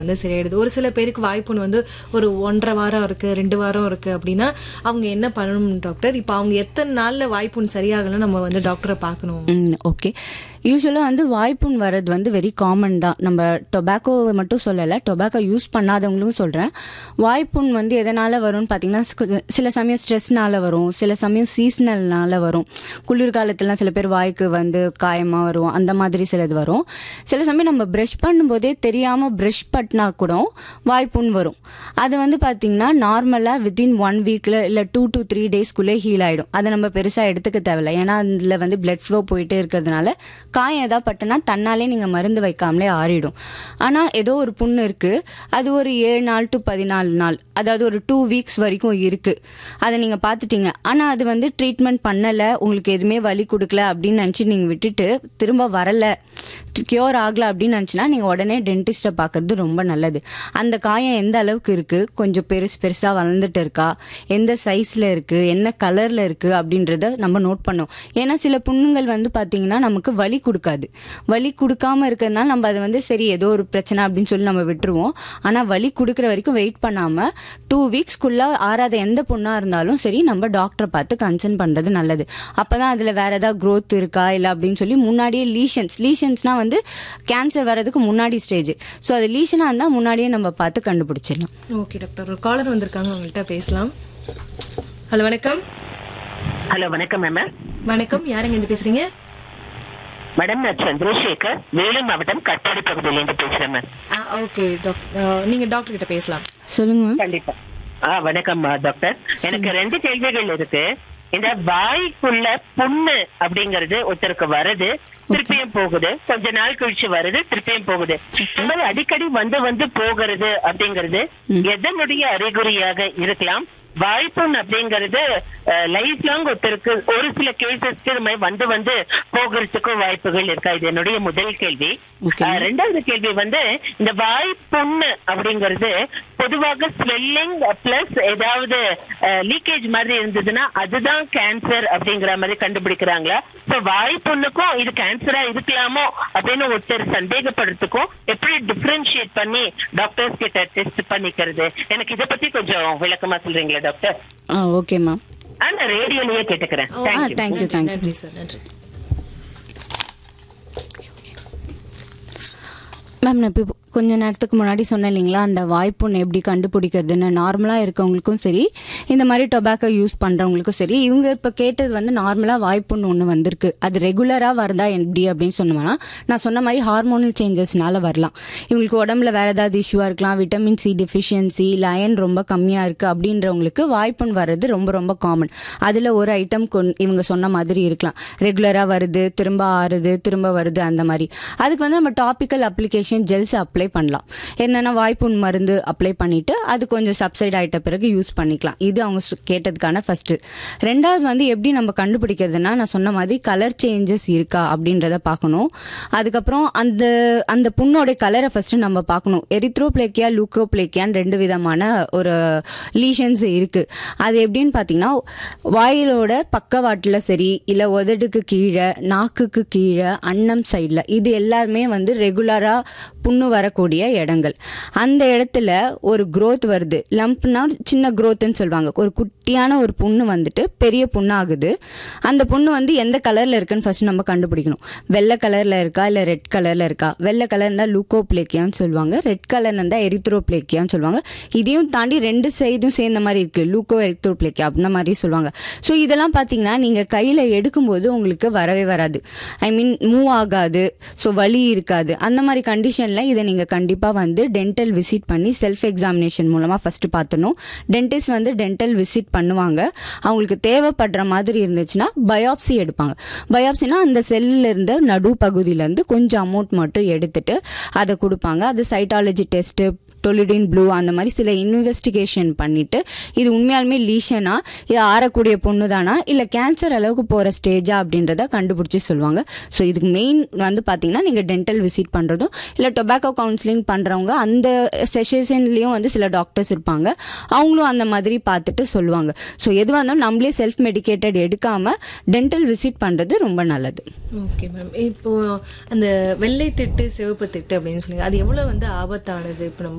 வந்து சரியாயிடுது ஒரு சில பேருக்கு வாய்ப்புன்னு வந்து ஒரு ஒன்றரை வாரம் இருக்கு ரெண்டு வாரம் இருக்கு அப்படின்னா அவங்க என்ன பண்ணணும் டாக்டர் இப்போ அவங்க எத்தனை நாள்ல வாய்ப்புண் சரியாகலாம் நம்ம வந்து டாக்டரை பார்க்கணும் ம் ஓகே யூஸ்வலாக வந்து வாய்ப்புண் வர்றது வந்து வெரி காமன் தான் நம்ம டொபாக்கோவை மட்டும் சொல்லலை டொபாக்கோ யூஸ் பண்ணாதவங்களும் சொல்கிறேன் வாய்ப்புண் வந்து எதனால் வரும்னு பார்த்தீங்கன்னா சி- சில சமயம் ஸ்ட்ரெஸ்னால வரும் சில சமயம் சீசனல்னால வரும் குளிர்காலத்துலாம் சில பேர் வாய்க்கு வந்து காயமாக வரும் அந்த மாதிரி சிலது வரும் சில சமயம் நம்ம ப்ரஷ் பண்ணும்போதே தெரியாமல் ப்ரஷ் பட்டினா கூட வாய்ப்புண் வரும் அது வந்து பார்த்தீங்கன்னா நார்மலாக வித்தின் ஒன் வீக்கில் இல்லை டூ to த்ரீ டேஸ்க்குள்ளே ஹீல் ஆகிடும் அதை நம்ம பெருசாக எடுத்துக்க தேவையில்ல ஏன்னா அதில் வந்து பிளட் ஃப்ளோ போயிட்டே இருக்கிறதுனால காயம் எதாவது பட்டுனா தன்னாலே நீங்கள் மருந்து வைக்காமலே ஆறிடும் ஆனால் ஏதோ ஒரு புண்ணு இருக்குது அது ஒரு ஏழு நாள் டு பதினாலு நாள் அதாவது ஒரு டூ வீக்ஸ் வரைக்கும் இருக்குது அதை நீங்கள் பார்த்துட்டீங்க ஆனால் அது வந்து ட்ரீட்மெண்ட் பண்ணலை உங்களுக்கு எதுவுமே வலி கொடுக்கல அப்படின்னு நினச்சி நீங்கள் விட்டுட்டு திரும்ப வரலை கியூர் ஆகல அப்படின்னு நினச்சினா நீங்கள் உடனே டென்டிஸ்ட்டை பார்க்கறது ரொம்ப நல்லது அந்த காயம் எந்த அளவுக்கு இருக்குது கொஞ்சம் பெருசு பெருசாக வளர்ந்துட்டு இருக்கா எந்த சைஸில் இருக்குது என்ன கலரில் இருக்குது அப்படின்றத நம்ம நோட் பண்ணோம் ஏன்னா சில புண்ணுங்கள் வந்து பார்த்தீங்கன்னா நமக்கு வலி கொடுக்காது வலி கொடுக்காம இருக்கிறதுனால நம்ம அதை வந்து சரி ஏதோ ஒரு பிரச்சனை அப்படின்னு சொல்லி நம்ம விட்டுருவோம் ஆனால் வலி கொடுக்குற வரைக்கும் வெயிட் பண்ணாமல் டூ வீக்ஸ்க்குள்ளே ஆறாத எந்த பொண்ணாக இருந்தாலும் சரி நம்ம டாக்டரை பார்த்து கன்சர்ன் பண்ணுறது நல்லது அப்போ தான் அதில் வேறு ஏதாவது growth இருக்கா இல்லை அப்படின்னு சொல்லி முன்னாடியே லீஷன்ஸ் லீஷன்ஸ்னால் வந்து கேன்சர் வர்றதுக்கு முன்னாடி ஸ்டேஜ் ஸோ அது லீஷனாக இருந்தால் முன்னாடியே நம்ம பார்த்து கண்டுபிடிச்சிடலாம் ஓகே டாக்டர் ஒரு காலர் வந்திருக்காங்க அவங்கள்ட்ட பேசலாம் ஹலோ வணக்கம் ஹலோ வணக்கம் மேம் வணக்கம் யாருங்க இருந்து பேசுறீங்க மேடம் நான் சந்திரசேகர் வேலூர் மாவட்டம் கட்டாடி பகுதியிலேருந்து பேசுறேன் மேம் ஓகே டாக்டர் நீங்க டாக்டர் கிட்ட பேசலாம் சொல்லுங்க மேம் கண்டிப்பா ஆ வணக்கம் ஆ, டாக்டர் எனக்கு ரெண்டு கேள்விகள் இருக்கு இந்த வாய்க்குள்ள புண்ணு அப்படிங்கறது ஒருத்தருக்கு வருது திருப்பியும் போகுது கொஞ்ச நாள் கழிச்சு வருது திருப்பியும் போகுது இந்த மாதிரி அடிக்கடி வந்து வந்து போகிறது அப்படிங்கிறது எதனுடைய அறிகுறியாக இருக்கலாம் வாய்ப்புண் அப்படிங்கிறது லைஃப் லாங் ஒருத்தருக்கு ஒரு சில கேசஸ்க்கு இது மாதிரி வந்து வந்து போகிறதுக்கும் வாய்ப்புகள் இருக்கா இது என்னுடைய முதல் கேள்வி Okay. ஆ, ரெண்டாவது கேள்வி வந்து இந்த வாய்ப்புண்ணு அப்படிங்கிறது பொதுவாக ஸ்வெல்லிங் பிளஸ் ஏதாவது லீக்கேஜ் மாதிரி இருந்ததுன்னா அதுதான் கேன்சர் அப்படிங்கிற மாதிரி கண்டுபிடிக்கிறாங்களா சோ வாய்ப்புண்ணுக்கும் இது கேன்சரா இருக்கலாமோ அப்படின்னு ஒருத்தர் சந்தேகப்படுறதுக்கும் எப்படி டிஃபரன்ஷியேட் பண்ணி டாக்டர்ஸ் கிட்ட டெஸ்ட் பண்ணிக்கிறது எனக்கு இதை பத்தி கொஞ்சம் விளக்கமா சொல்றீங்களா doctor ah okay ma'am ah நான் ரேடியோலயே கேட்டுக்கிறேன் ஆ தேங்க்யூ தேங்க்யூ தேங்க்யூ நன்றி சார் நன்றி மேம் நான் இப்போ கொஞ்ச நேரத்துக்கு முன்னாடி சொன்னேன் இல்லைங்களா அந்த வாய்ப்புண்ணு எப்படி கண்டுபிடிக்கிறதுன்னு நார்மலாக இருக்கவங்களுக்கும் சரி இந்த மாதிரி டொபாக்கோ யூஸ் பண்ணுறவங்களுக்கும் சரி இவங்க இப்போ கேட்டது வந்து நார்மலாக வாய்ப்புண்ணு ஒன்று வந்திருக்கு அது ரெகுலராக வருதா எப்படி அப்படின்னு சொன்னோம்னா நான் சொன்ன மாதிரி ஹார்மோனல் சேஞ்சஸ்னால வரலாம் இவங்களுக்கு உடம்புல வேறு ஏதாவது இஷ்யூவாக இருக்கலாம் விட்டமின் சி டெஃபிஷியன்சி லயன் ரொம்ப கம்மியாக இருக்குது அப்படின்றவங்களுக்கு வாய்ப்புண் வர்றது ரொம்ப ரொம்ப காமன் அதில் ஒரு ஐட்டம் கொண் இவங்க சொன்ன மாதிரி இருக்கலாம் ரெகுலராக வருது திரும்ப ஆறுது திரும்ப வருது அந்த மாதிரி அதுக்கு வந்து நம்ம டாபிக்கல் அப்ளிகேஷன் ஜெல்ஸ் அப்ளை பண்ணலாம் என்னென்னா வாய்ப்புண் மருந்து அப்ளை பண்ணிட்டு அது கொஞ்சம் சப்சைட் ஆயிட்ட பிறகு யூஸ் பண்ணிக்கலாம் இது அவங்க சு- கேட்டதுக்கான ஃபர்ஸ்ட் ரெண்டாவது வந்து எப்படி நம்ம கண்டுபிடிக்கிறதுனா நான் சொன்ன மாதிரி கலர் சேஞ்சஸ் இருக்கா அப்படின்றத பார்க்கணும் அதுக்கப்புறம் அந்த அந்த புண்ணோட கலரை ஃபர்ஸ்ட் நம்ம பார்க்கணும் எரித்ரோப்ளேக்கியா லூக்கோப்ளேக்கியான்னு ரெண்டு விதமான ஒரு லீஷன்ஸ் இருக்கு அது எப்படின்னு பார்த்தீங்கன்னா வாயிலோட பக்கவாட்டில் சரி இல்லை உதடுக்கு கீழே நாக்குக்கு கீழே அன்னம் சைடில் இது எல்லாமே வந்து ரெகுலராக புண்ணு வரக்கூடிய இடங்கள் அந்த இடத்துல ஒரு growth வருது லம்ப்னா சின்ன growthன்னு சொல்லுவாங்க ஒரு குட்டியான ஒரு புண்ணு வந்துட்டு பெரிய புண்ணாகுது அந்த புண்ணு வந்து எந்த கலரில் இருக்குன்னு ஃபர்ஸ்ட் நம்ம கண்டுபிடிக்கணும் வெள்ளை கலரில் இருக்கா இல்லை ரெட் கலரில் இருக்கா வெள்ளை கலர் இருந்தால் லூக்கோப்ளேக்கியான்னு சொல்லுவாங்க ரெட் கலர் இருந்தால் எரித்ரோப்ளேக்கியான்னு சொல்லுவாங்க இதையும் தாண்டி ரெண்டு சைடும் சேர்ந்த மாதிரி இருக்குது லூக்கோ எரித்ரோப்ளேக்கியா அந்த மாதிரி சொல்லுவாங்க ஸோ இதெல்லாம் பார்த்தீங்கன்னா நீங்கள் கையில் எடுக்கும்போது உங்களுக்கு வரவே வராது ஐ மீன் மூவ் ஆகாது ஸோ வலி இருக்காது அந்த மாதிரி கண்டிஷனில் இதை நீங்கள் கண்டிப்பாக வந்து டென்டல் விசிட் பண்ணி செல்ஃப் எக்ஸாமினேஷன் மூலமாக ஃபஸ்ட்டு பார்த்துணும் டென்டிஸ்ட் வந்து டென்டல் விசிட் பண்ணுவாங்க அவங்களுக்கு தேவைப்படுற மாதிரி இருந்துச்சுன்னா பயாப்சி எடுப்பாங்க பயாப்சினா அந்த செல்லில் இருந்த நடு பகுதியிலேருந்து கொஞ்சம் அமௌண்ட் மட்டும் எடுத்துட்டு அதை கொடுப்பாங்க அது சைட்டாலஜி டெஸ்ட்டு டொலிடின் ப்ளூ அந்த மாதிரி சில இன்வெஸ்டிகேஷன் பண்ணிட்டு இது உண்மையாலுமே லீஷனா இது ஆறக்கூடிய பொண்ணு தானா இல்லை கேன்சர் அளவுக்கு போகிற ஸ்டேஜா அப்படின்றத கண்டுபிடிச்சி சொல்லுவாங்க ஸோ இதுக்கு மெயின் வந்து பார்த்தீங்கன்னா நீங்கள் டென்டல் விசிட் பண்ணுறதும் இல்லை டொபாக்கோ கவுன்சில் கவுன்சிலிங் பண்ணுறவங்க அந்த செஷன்லேயும் வந்து சில டாக்டர்ஸ் இருப்பாங்க அவங்களும் அந்த மாதிரி பார்த்துட்டு சொல்லுவாங்க ஸோ எதுவாக இருந்தாலும் நம்மளே செல்ஃப் மெடிக்கேட்டட் எடுக்காமல் டென்டல் விசிட் பண்ணுறது ரொம்ப நல்லது ஓகே மேம் இப்போ அந்த வெள்ளை திட்டு சிவப்பு திட்டு அப்படின்னு சொல்லுங்க அது எவ்வளவு வந்து ஆபத்தானது இப்போ நம்ம